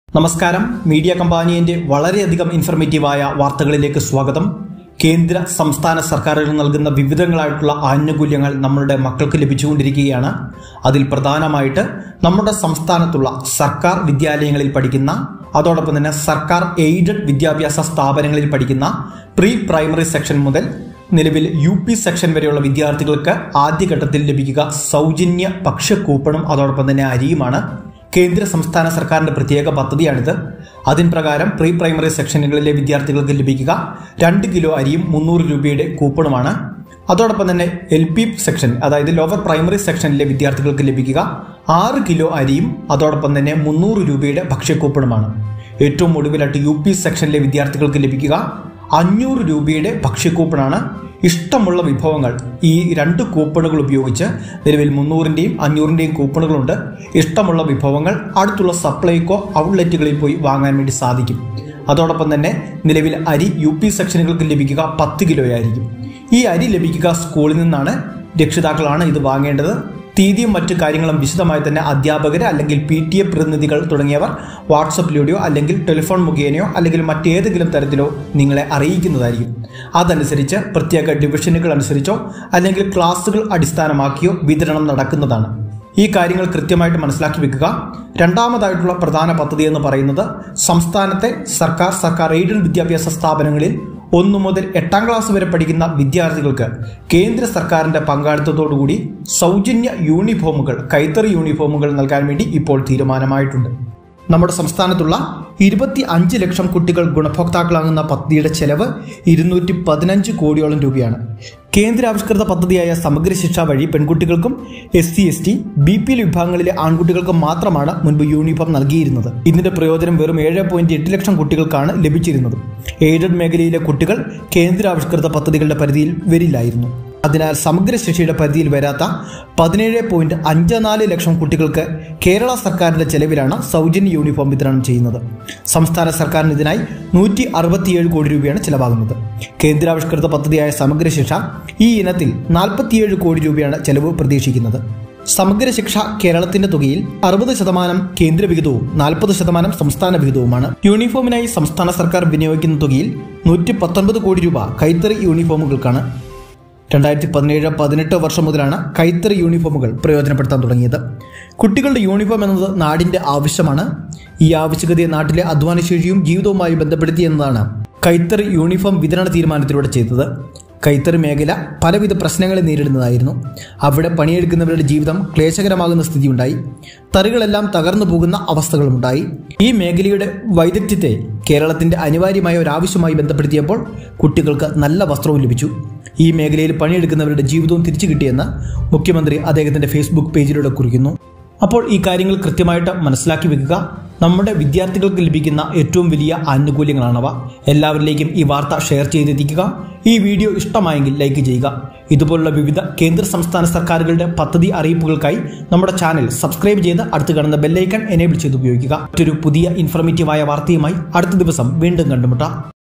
നമസ്കാരം മീഡിയ കമ്പാനിയന്റെ വളരെയധികം ഇൻഫർമേറ്റീവായ വാർത്തകളിലേക്ക് സ്വാഗതം കേന്ദ്ര സംസ്ഥാന സർക്കാരുകൾ നൽകുന്ന വിവിധങ്ങളായിട്ടുള്ള ആനുകൂല്യങ്ങൾ നമ്മളുടെ മക്കൾക്ക് ലഭിച്ചുകൊണ്ടിരിക്കുകയാണ് അതിൽ പ്രധാനമായിട്ട് നമ്മുടെ സംസ്ഥാനത്തുള്ള സർക്കാർ വിദ്യാലയങ്ങളിൽ പഠിക്കുന്ന അതോടൊപ്പം തന്നെ സർക്കാർ എയ്ഡഡ് വിദ്യാഭ്യാസ സ്ഥാപനങ്ങളിൽ പഠിക്കുന്ന പ്രീ പ്രൈമറി സെക്ഷൻ മുതൽ നിലവിൽ യു പി സെക്ഷൻ വരെയുള്ള വിദ്യാർത്ഥികൾക്ക് ആദ്യഘട്ടത്തിൽ ലഭിക്കുക സൗജന്യ ഭക്ഷ്യ കൂപ്പണും അതോടൊപ്പം തന്നെ അരിയുമാണ് കേന്ദ്ര സംസ്ഥാന സർക്കാരിന്റെ പ്രത്യേക പദ്ധതിയാണിത് അതിൻ പ്രകാരം പ്രീ പ്രൈമറി സെക്ഷനുകളിലെ വിദ്യാർത്ഥികൾക്ക് ലഭിക്കുക രണ്ട് കിലോ അരിയും മുന്നൂറ് രൂപയുടെ കൂപ്പണുമാണ് അതോടൊപ്പം തന്നെ എൽ പി സെക്ഷൻ അതായത് ലോവർ പ്രൈമറി സെക്ഷനിലെ വിദ്യാർത്ഥികൾക്ക് ലഭിക്കുക ആറ് കിലോ അരിയും അതോടൊപ്പം തന്നെ മുന്നൂറ് രൂപയുടെ ഭക്ഷ്യക്കൂപ്പണുമാണ് ഏറ്റവും ഒടുവിലായിട്ട് യു പി സെക്ഷനിലെ വിദ്യാർത്ഥികൾക്ക് ലഭിക്കുക അഞ്ഞൂറ് രൂപയുടെ ഭക്ഷ്യക്കൂപ്പണാണ് ഇഷ്ടമുള്ള വിഭവങ്ങൾ ഈ രണ്ട് കൂപ്പണുകൾ ഉപയോഗിച്ച് നിലവിൽ മുന്നൂറിൻ്റെയും അഞ്ഞൂറിൻ്റെയും കൂപ്പണുകളുണ്ട് ഇഷ്ടമുള്ള വിഭവങ്ങൾ അടുത്തുള്ള സപ്ലൈകോ ഔട്ട്ലെറ്റുകളിൽ പോയി വാങ്ങാൻ വേണ്ടി സാധിക്കും അതോടൊപ്പം തന്നെ നിലവിൽ അരി യു പി സെക്ഷനുകൾക്ക് ലഭിക്കുക പത്ത് കിലോയായിരിക്കും ഈ അരി ലഭിക്കുക സ്കൂളിൽ നിന്നാണ് രക്ഷിതാക്കളാണ് ഇത് വാങ്ങേണ്ടത് തീയതിയും മറ്റു കാര്യങ്ങളും വിശദമായി തന്നെ അധ്യാപകർ അല്ലെങ്കിൽ പി ടി എ പ്രതിനിധികൾ തുടങ്ങിയവർ വാട്സപ്പിലൂടെയോ അല്ലെങ്കിൽ ടെലിഫോൺ മുഖേനയോ അല്ലെങ്കിൽ മറ്റേതെങ്കിലും തരത്തിലോ നിങ്ങളെ അറിയിക്കുന്നതായിരിക്കും അതനുസരിച്ച് പ്രത്യേക ഡിവിഷനുകൾ അനുസരിച്ചോ അല്ലെങ്കിൽ ക്ലാസുകൾ അടിസ്ഥാനമാക്കിയോ വിതരണം നടക്കുന്നതാണ് ഈ കാര്യങ്ങൾ കൃത്യമായിട്ട് മനസ്സിലാക്കി വെക്കുക രണ്ടാമതായിട്ടുള്ള പ്രധാന പദ്ധതി എന്ന് പറയുന്നത് സംസ്ഥാനത്തെ സർക്കാർ സർക്കാർ എയ്ഡഡ് വിദ്യാഭ്യാസ സ്ഥാപനങ്ങളിൽ ഒന്നു മുതൽ എട്ടാം ക്ലാസ് വരെ പഠിക്കുന്ന വിദ്യാർത്ഥികൾക്ക് കേന്ദ്ര സർക്കാരിന്റെ പങ്കാളിത്തത്തോടുകൂടി സൗജന്യ യൂണിഫോമുകൾ കൈത്തറി യൂണിഫോമുകൾ നൽകാൻ വേണ്ടി ഇപ്പോൾ തീരുമാനമായിട്ടുണ്ട് നമ്മുടെ സംസ്ഥാനത്തുള്ള ഇരുപത്തി അഞ്ച് ലക്ഷം കുട്ടികൾ ഗുണഭോക്താക്കളാകുന്ന പദ്ധതിയുടെ ചെലവ് ഇരുന്നൂറ്റി പതിനഞ്ച് കോടിയോളം രൂപയാണ് കേന്ദ്രാവിഷ്കൃത പദ്ധതിയായ സമഗ്ര ശിക്ഷ വഴി പെൺകുട്ടികൾക്കും S C S T B P L വിഭാഗങ്ങളിലെ ആൺകുട്ടികൾക്കും മാത്രമാണ് മുൻപ് യൂണിഫോം നൽകിയിരുന്നത് ഇതിന്റെ പ്രയോജനം വെറും ഏഴ് പോയിന്റ് എട്ട് ലക്ഷം കുട്ടികൾക്കാണ് ലഭിച്ചിരുന്നത് എയ്ഡഡ് മേഖലയിലെ കുട്ടികൾ കേന്ദ്രാവിഷ്കൃത പദ്ധതികളുടെ പരിധിയിൽ വരില്ലായിരുന്നു അതിനാൽ സമഗ്ര ശിക്ഷയുടെ പരിധിയിൽ വരാത്ത പതിനേഴ് പോയിന്റ് അഞ്ച് നാല് ലക്ഷം കുട്ടികൾക്ക് കേരള സർക്കാരിന്റെ ചെലവിലാണ് സൗജന്യ യൂണിഫോം വിതരണം ചെയ്യുന്നത് സംസ്ഥാന സർക്കാരിന് ഇതിനായി നൂറ്റി അറുപത്തിയേഴ് കോടി രൂപയാണ് ചിലവാകുന്നത് കേന്ദ്രാവിഷ്കൃത പദ്ധതിയായ സമഗ്ര ശിക്ഷ ഈ ഇനത്തിൽ നാൽപ്പത്തിയേഴ് കോടി രൂപയാണ് ചെലവ് പ്രതീക്ഷിക്കുന്നത് സമഗ്ര ശിക്ഷ കേരളത്തിന്റെ തുകയിൽ അറുപത് ശതമാനം കേന്ദ്ര വിഹിതവും നാൽപ്പത് ശതമാനം സംസ്ഥാന വിഹിതവുമാണ് യൂണിഫോമിനായി സംസ്ഥാന സർക്കാർ വിനിയോഗിക്കുന്ന തുകയിൽ നൂറ്റി പത്തൊൻപത് കോടി രൂപ കൈത്തറി യൂണിഫോമുകൾക്കാണ് രണ്ടായിരത്തി പതിനേഴ് പതിനെട്ട് വർഷം മുതലാണ് കൈത്തറി യൂണിഫോമുകൾ പ്രയോജനപ്പെടുത്താൻ തുടങ്ങിയത് കുട്ടികളുടെ യൂണിഫോം എന്നത് നാടിന്റെ ആവശ്യമാണ് ഈ ആവശ്യകതയെ നാട്ടിലെ അധ്വാനശേഷിയും ജീവിതവുമായി ബന്ധപ്പെടുത്തി എന്നതാണ് കൈത്തറി യൂണിഫോം വിതരണ തീരുമാനത്തിലൂടെ ചെയ്തത് കൈത്തറി മേഖല പലവിധ പ്രശ്നങ്ങളെ നേരിടുന്നതായിരുന്നു അവിടെ പണിയെടുക്കുന്നവരുടെ ജീവിതം ക്ലേശകരമാകുന്ന സ്ഥിതിയുണ്ടായി തറികളെല്ലാം തകർന്നു പോകുന്ന അവസ്ഥകളുമുണ്ടായി ഈ മേഖലയുടെ വൈദഗ്ധ്യത്തെ കേരളത്തിന്റെ അനിവാര്യമായ ഒരു ആവശ്യമായി ബന്ധപ്പെടുത്തിയപ്പോൾ കുട്ടികൾക്ക് നല്ല വസ്ത്രവും ലഭിച്ചു ഈ മേഖലയിൽ പണിയെടുക്കുന്നവരുടെ ജീവിതവും തിരിച്ചു കിട്ടിയെന്ന് മുഖ്യമന്ത്രി അദ്ദേഹത്തിന്റെ ഫേസ്ബുക്ക് പേജിലൂടെ കുറിക്കുന്നു അപ്പോൾ ഈ കാര്യങ്ങൾ കൃത്യമായിട്ട് മനസ്സിലാക്കി വെക്കുക നമ്മുടെ വിദ്യാർത്ഥികൾക്ക് ലഭിക്കുന്ന ഏറ്റവും വലിയ ആനുകൂല്യങ്ങളാണവ എല്ലാവരിലേക്കും ഈ വാർത്ത ഷെയർ ചെയ്തെത്തിക്കുക ഈ വീഡിയോ ഇഷ്ടമായെങ്കിൽ ലൈക്ക് ചെയ്യുക ഇതുപോലുള്ള വിവിധ കേന്ദ്ര സംസ്ഥാന സർക്കാരുകളുടെ പദ്ധതി അറിയിപ്പുകൾക്കായി നമ്മുടെ ചാനൽ സബ്സ്ക്രൈബ് ചെയ്ത് അടുത്ത് കാണുന്ന ബെല്ലൈക്കൺ എനേബിൾ ചെയ്ത് ഉപയോഗിക്കുക മറ്റൊരു പുതിയ ഇൻഫർമേറ്റീവായ വാർത്തയുമായി അടുത്ത ദിവസം വീണ്ടും കണ്ടുമുട്ടാം